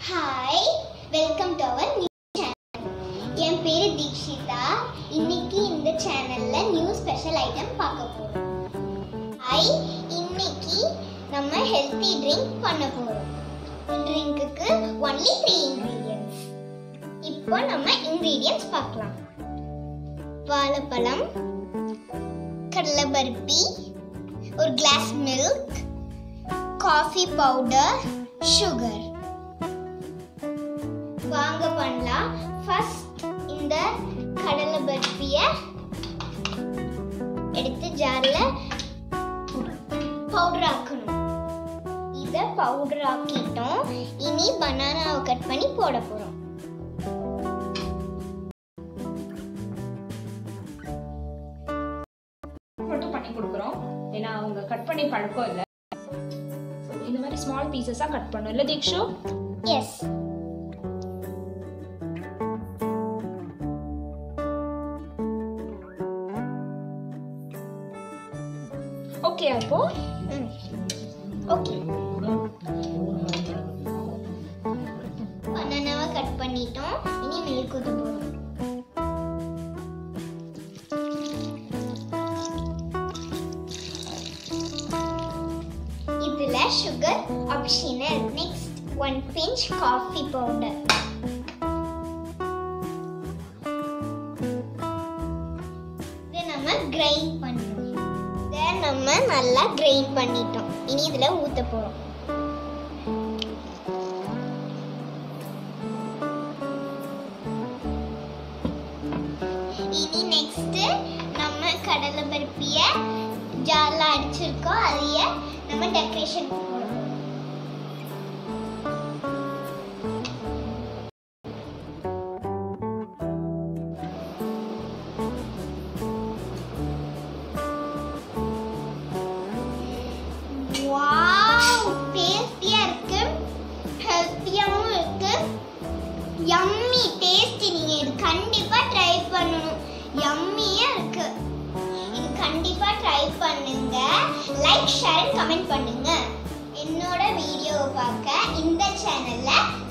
hi welcome to our new channel என் பேரு தீக்ஷிதா இன்னைக்கு இந்த சேனல்ல நியூ ஸ்பெஷல் ஐட்டம் பார்க்க போறோம் ஹாய் இன்னைக்கு நம்ம ஹெல்த்தி ட்ரிங்க் பண்ண போறோம் ட்ரிங்க்குக்கு ஒன்லி த்ரீ இன்கிரீடியன்ஸ் இப்போ நம்ம இன்கிரீடியன்ஸ் பார்க்கலாம் வாழைப்பழம் கடலை பருப்பி ஒரு glass milk coffee powder sugar வாங்க பண்ணலாம் ஃபர்ஸ்ட் இந்த கடலை பருப்பிய எடுத்து ஜார்ல பவுடர் ஆக்கணும் இத பவுடர் ஆக்கிட்டோம் இனி பனானாவை கட் பண்ணி போட போறோம் மட்டும் பண்ணி கொடுக்குறோம் ஏன்னா அவங்க கட் பண்ணி பழக்கம் இல்லை இந்த மாதிரி ஸ்மால் பீசஸாக கட் பண்ணும் இல்லை தீக்ஷு எஸ் ஓகே அப்போ ஓகே பனானாவை கட் பண்ணிட்டோம் இனி மில்க் ஊத்த போறோம் இதுல sugar optional next one pinch coffee powder இதை நம்ம கிரைண்ட் பண்ணணும் இதை நம்ம நல்லா கிரைண்ட் பண்ணிட்டோம் இனி இதுல ஊத்த போறோம் இனி நெக்ஸ்ட் நம்ம கடலை பருப்பிய ஜார்ல அடிச்சிருக்கோம் அதைய நம்ம டெக்கரேஷன் போடுறோம் வாவ் டேஸ்டியா இருக்கு ஹெல்த்தியாவும் இருக்கு யம்மி டேஸ்டி நீங்க இது கண்டிப்பா ட்ரை பண்ணணும் யம்மியா இருக்கு இது கண்டிப்பா ட்ரை பண்ணுங்க லைக் ஷேர் கமெண்ட் பண்ணுங்க என்னோட வீடியோவை பார்க்க இந்த சேனல்ல